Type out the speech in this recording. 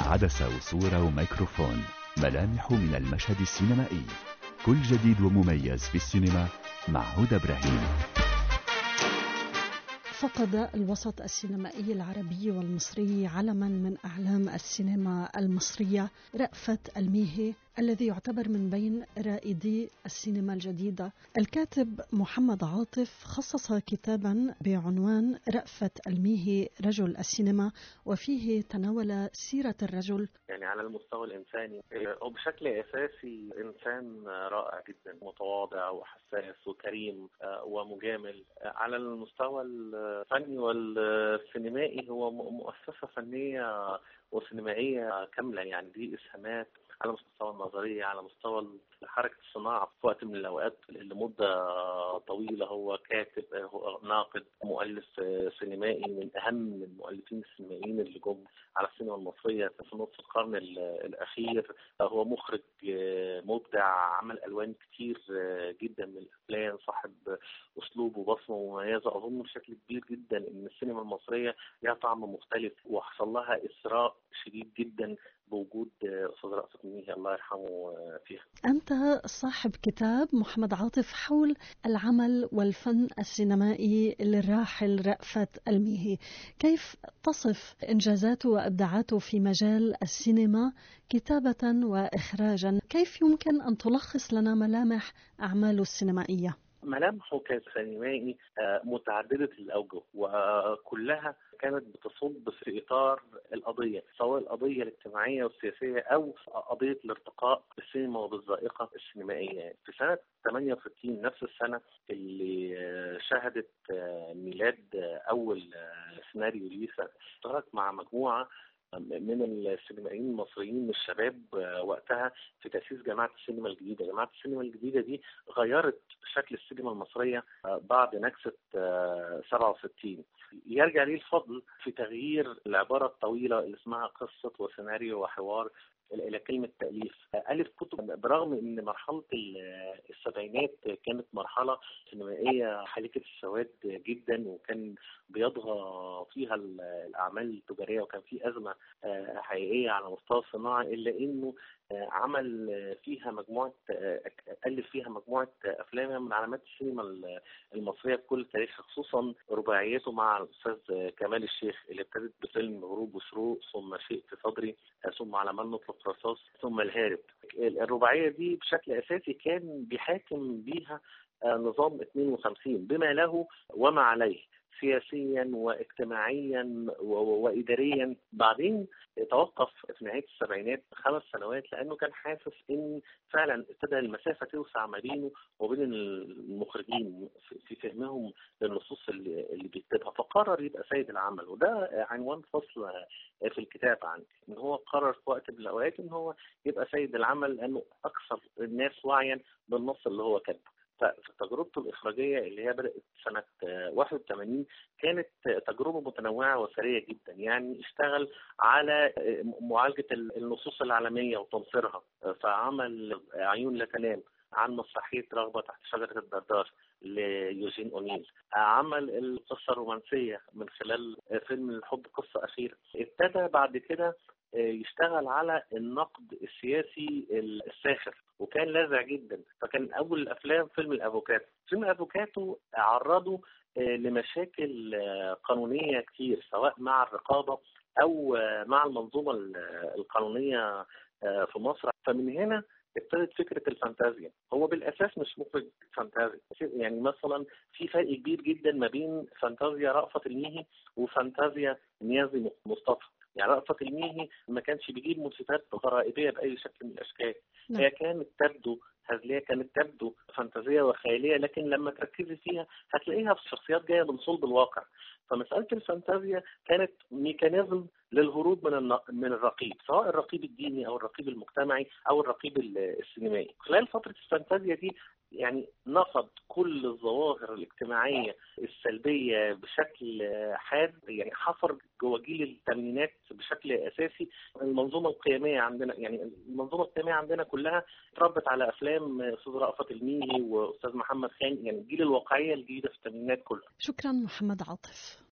عدسة وصورة وميكروفون ملامح من المشهد السينمائي كل جديد ومميز في السينما مع هدى إبراهيم فقد الوسط السينمائي العربي والمصري علما من أعلام السينما المصرية رأفت الميهي الذي يعتبر من بين رائدي السينما الجديدة الكاتب محمد عاطف خصص كتابا بعنوان رأفة الميهي رجل السينما وفيه تناول سيرة الرجل يعني على المستوى الإنساني وبشكل أساسي إنسان رائع جدا متواضع وحساس وكريم ومجامل على المستوى الفني والسينمائي هو مؤسسة فنية وسينمائية كاملة يعني دي إسهامات على مستوى النظرية على مستوى حركة الصناعة في وقت من الأوقات لمدة طويلة هو كاتب هو ناقد مؤلف سينمائي من أهم المؤلفين السينمائيين اللي جم على السينما المصرية في نصف القرن الأخير هو مخرج مبدع عمل ألوان كتير جدا من الأفلام صاحب أسلوب وبصمة مميزة أظن بشكل كبير جدا إن السينما المصرية لها طعم مختلف وحصل لها إسراء شديد جدا بوجود استاذ رأفت منيهي الله يرحمه فيها. انت صاحب كتاب محمد عاطف حول العمل والفن السينمائي للراحل رأفت الميهي، كيف تصف انجازاته وابداعاته في مجال السينما كتابة واخراجا؟ كيف يمكن ان تلخص لنا ملامح اعماله السينمائية؟ ملامحه كسينمائي متعددة الأوجه وكلها كانت بتصب في إطار القضية سواء القضية الاجتماعية والسياسية أو قضية الارتقاء بالسينما وبالذائقة السينمائية في سنة 68 نفس السنة اللي شهدت ميلاد أول سيناريو ليسا اشترك مع مجموعة من السينمائيين المصريين الشباب وقتها في تأسيس جماعة السينما الجديدة جماعة السينما الجديدة دي غيرت شكل السينما المصرية بعد نكسة 67 يرجع ليه الفضل في تغيير العبارة الطويلة اللي اسمها قصة وسيناريو وحوار الى كلمه تاليف الف كتب برغم ان مرحله السبعينات كانت مرحله سينمائيه حالكه السواد جدا وكان بيطغى فيها الاعمال التجاريه وكان في ازمه حقيقيه على مستوى الصناعه الا انه عمل فيها مجموعه الف فيها مجموعه افلام من علامات السينما المصريه بكل تاريخها خصوصا رباعياته مع الاستاذ كمال الشيخ اللي ابتدت بفيلم غروب وشروق ثم شيء في صدري ثم على من نطلق رصاص ثم الهارب الرباعيه دي بشكل اساسي كان بيحاكم بيها نظام 52 بما له وما عليه سياسيا واجتماعيا واداريا بعدين توقف في نهايه السبعينات خمس سنوات لانه كان حاسس ان فعلا ابتدى المسافه توسع ما بينه وبين المخرجين في فهمهم للنصوص اللي, اللي بيكتبها فقرر يبقى سيد العمل وده عنوان فصل في الكتاب عندي ان هو قرر في وقت من الاوقات ان هو يبقى سيد العمل لانه اكثر الناس وعيا بالنص اللي هو كاتبه فتجربته الإخراجية اللي هي بدأت سنة 81 كانت تجربة متنوعة وثرية جدا يعني اشتغل على معالجة النصوص العالمية وتنصيرها فعمل عيون لا تنام عن مسرحية رغبة تحت شجرة الدردار ليوجين أونيل عمل القصة الرومانسية من خلال فيلم الحب قصة أخيرة ابتدى بعد كده يشتغل على النقد السياسي الساخر وكان لاذع جدا فكان اول الافلام فيلم الافوكاتو فيلم الافوكاتو عرضه لمشاكل قانونيه كتير سواء مع الرقابه او مع المنظومه القانونيه في مصر فمن هنا ابتدت فكره الفانتازيا هو بالاساس مش مخرج فانتازيا يعني مثلا في فرق كبير جدا ما بين فانتازيا رأفت الميهي وفانتازيا نيازي مصطفى يعني رأفت الميهي ما كانش بيجيب موسيقات غرائبيه باي شكل من الاشكال نعم. هي كانت تبدو هزليه كانت تبدو فانتازيه وخياليه لكن لما تركزي فيها هتلاقيها في شخصيات جايه من صلب الواقع فمساله الفانتازيا كانت ميكانيزم للهروب من من الرقيب سواء الرقيب الديني او الرقيب المجتمعي او الرقيب السينمائي خلال فتره الفانتازيا دي يعني نفض كل الظواهر الاجتماعيه السلبيه بشكل حاد يعني حفر جوه جيل الثمانينات بشكل اساسي المنظومه القيميه عندنا يعني المنظومه القيميه عندنا كلها اتربت على افلام استاذ رأفت الميهي واستاذ محمد خان يعني الجيل الواقعيه الجديده في الثمانينات كلها شكرا محمد عاطف